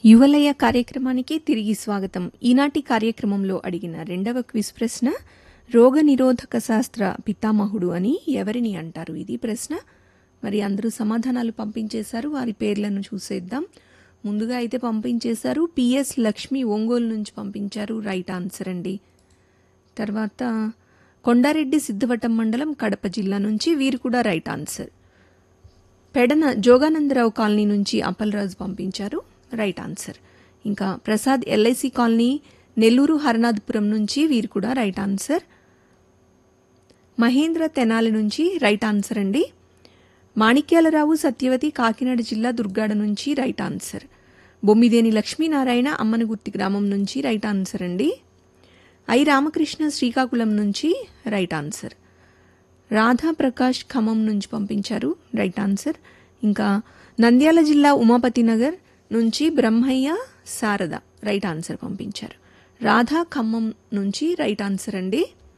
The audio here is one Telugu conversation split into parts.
యువలయ కార్యక్రమానికి తిరిగి స్వాగతం ఈనాటి కార్యక్రమంలో అడిగిన రెండవ క్విజ్ ప్రశ్న రోగ నిరోధక శాస్త్ర పితామహుడు అని ఎవరిని అంటారు ఇది ప్రశ్న మరి అందరూ సమాధానాలు పంపించేశారు వారి పేర్లను చూసేద్దాం ముందుగా అయితే పంపించేశారు పిఎస్ లక్ష్మి ఒంగోలు నుంచి పంపించారు రైట్ ఆన్సర్ అండి తర్వాత కొండారెడ్డి సిద్ధవటం మండలం కడప జిల్లా నుంచి వీరు కూడా right answer Pedana Joganandarao Colony నుంచి అప్పలరాజు పంపించారు రైట్ ఆన్సర్ ఇంకా ప్రసాద్ ఎల్ఐసి కాలనీ నెల్లూరు హరనాథపురం నుంచి వీరు కూడా రైట్ ఆన్సర్ మహేంద్ర తెనాలి నుంచి రైట్ ఆన్సర్ అండి మాణిక్యాలరావు సత్యవతి కాకినాడ జిల్లా దుర్గాడ నుంచి రైట్ ఆన్సర్ బొమ్మిదేని లక్ష్మీనారాయణ అమ్మనగుర్తి గ్రామం నుంచి రైట్ ఆన్సర్ అండి ఐ రామకృష్ణ శ్రీకాకుళం నుంచి రైట్ ఆన్సర్ రాధా ప్రకాష్ ఖమ్మం నుంచి పంపించారు రైట్ ఆన్సర్ ఇంకా నంద్యాల జిల్లా ఉమాపతి నగర్ నుంచి బ్రహ్మయ్య శారద రైట్ ఆన్సర్ పంపించారు రాధా ఖమ్మం నుంచి రైట్ ఆన్సర్ అండి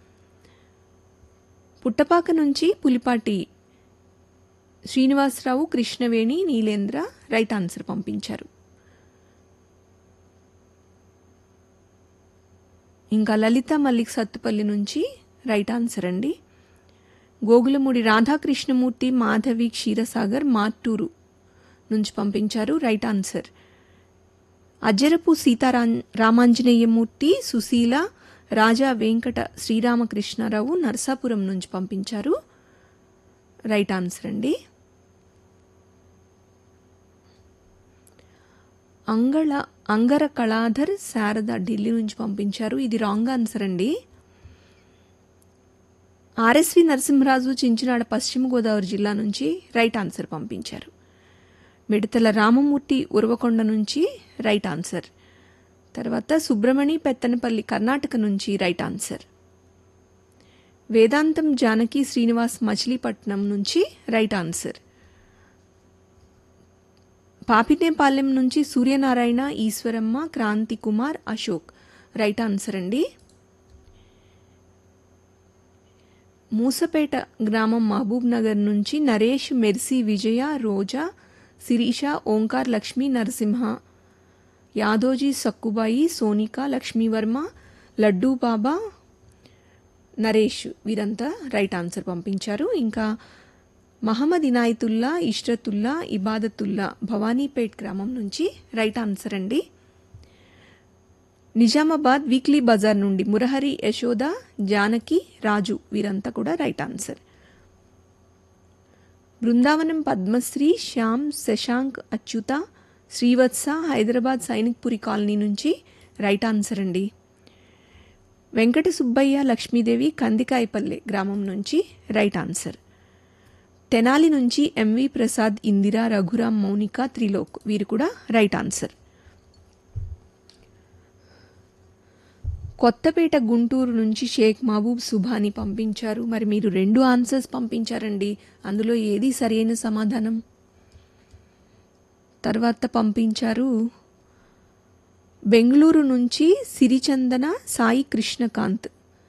పుట్టపాక నుంచి పులిపాటి శ్రీనివాసరావు కృష్ణవేణి నీలేంద్ర రైట్ ఆన్సర్ పంపించారు ఇంకా లలిత మల్లిక్ సత్తుపల్లి నుంచి రైట్ ఆన్సర్ అండి గోగులమూడి రాధాకృష్ణమూర్తి మాధవి క్షీరసాగర్ మార్టూరు నుంచి పంపించారు రైట్ ఆన్సర్ అజ్జరపు సీతారా రామాంజనేయమూర్తి సుశీల రాజా వెంకట శ్రీరామకృష్ణారావు నర్సాపురం నుంచి పంపించారు రైట్ ఆన్సర్ అండి అంగళ అంగర కళాధర్ శారద ఢిల్లీ నుంచి పంపించారు ఇది రాంగ్ ఆన్సర్ అండి ఆర్ఎస్వి నరసింహరాజు చించినాడ పశ్చిమ గోదావరి జిల్లా నుంచి రైట్ ఆన్సర్ పంపించారు మిడతల రామమూర్తి ఉరవకొండ నుంచి రైట్ ఆన్సర్ తర్వాత సుబ్రమణి పెత్తనపల్లి కర్ణాటక నుంచి రైట్ ఆన్సర్ వేదాంతం జానకి శ్రీనివాస్ మచిలీపట్నం నుంచి రైట్ ఆన్సర్ పాపినేపాలెం నుంచి సూర్యనారాయణ ఈశ్వరమ్మ క్రాంతి కుమార్ అశోక్ రైట్ ఆన్సర్ అండి మూసపేట గ్రామం మహబూబ్ నగర్ నుంచి నరేష్ మెర్సీ విజయ రోజా శిరీష ఓంకార్ లక్ష్మీ నరసింహ యాదోజీ సక్కుబాయి సోనిక లక్ష్మీవర్మ లడ్డూ బాబా నరేష్ వీరంతా రైట్ ఆన్సర్ పంపించారు ఇంకా మహమ్మద్ ఇనాయతుల్లా ఇష్రతుల్లా ఇబాదతుల్లా భవానీపేట్ గ్రామం నుంచి రైట్ ఆన్సర్ అండి నిజామాబాద్ వీక్లీ బజార్ నుండి మురహరి యశోద జానకి రాజు వీరంతా కూడా right answer Brindavanam Padmasri Shyam Sasank Achyuta Srivatsa Hyderabad Sainikpuri Colony నుంచి రైట్ ఆన్సర్ అండి వెంకట సుబ్బయ్య లక్ష్మీదేవి కందికాయపల్లె గ్రామం నుంచి రైట్ ఆన్సర్ తెనాలి నుంచి ఎంవి ప్రసాద్ ఇందిరా రఘురాం మౌనిక త్రిలోక్ వీరు కూడా రైట్ ఆన్సర్ కొత్తపేట గుంటూరు నుంచి షేక్ మహబూబ్ సుభాని పంపించారు మరి మీరు రెండు ఆన్సర్స్ పంపించారండి అందులో ఏది సరైన సమాధానం తర్వాత పంపించారు బెంగళూరు నుంచి సిరిచందన సాయి కృష్ణకాంత్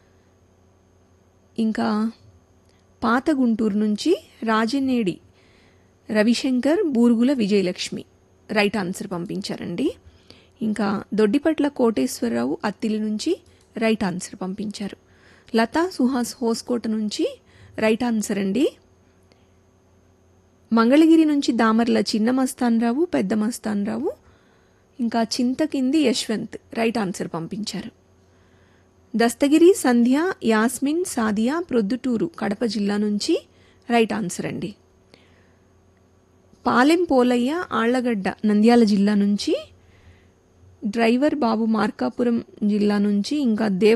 ఇంకా పాత గుంటూరు నుంచి రాజనేడి రవిశంకర్ బూరుగుల విజయలక్ష్మి రైట్ ఆన్సర్ పంపించారండి ఇంకా దొడ్డిపట్ల కోటేశ్వరరావు అత్తిలి నుంచి రైట్ ఆన్సర్ పంపించారు లతా సుహాస్ హోస్కోట నుంచి రైట్ ఆన్సర్ అండి మంగళగిరి నుంచి దామర్ల చిన్న మస్తాన్రావు పెద్ద మస్తాన్రావు ఇంకా చింతకింది యశ్వంత్ రైట్ ఆన్సర్ పంపించారు దస్తగిరి సంధ్య యాస్మిన్ సాదియా ప్రొద్దుటూరు కడప జిల్లా నుంచి రైట్ ఆన్సర్ అండి పాలెం పోలయ్య ఆళ్లగడ్డ నంద్యాల జిల్లా నుంచి డ్రైవర్ బాబు మార్కాపురం జిల్లా నుంచి ఇంకా దేవ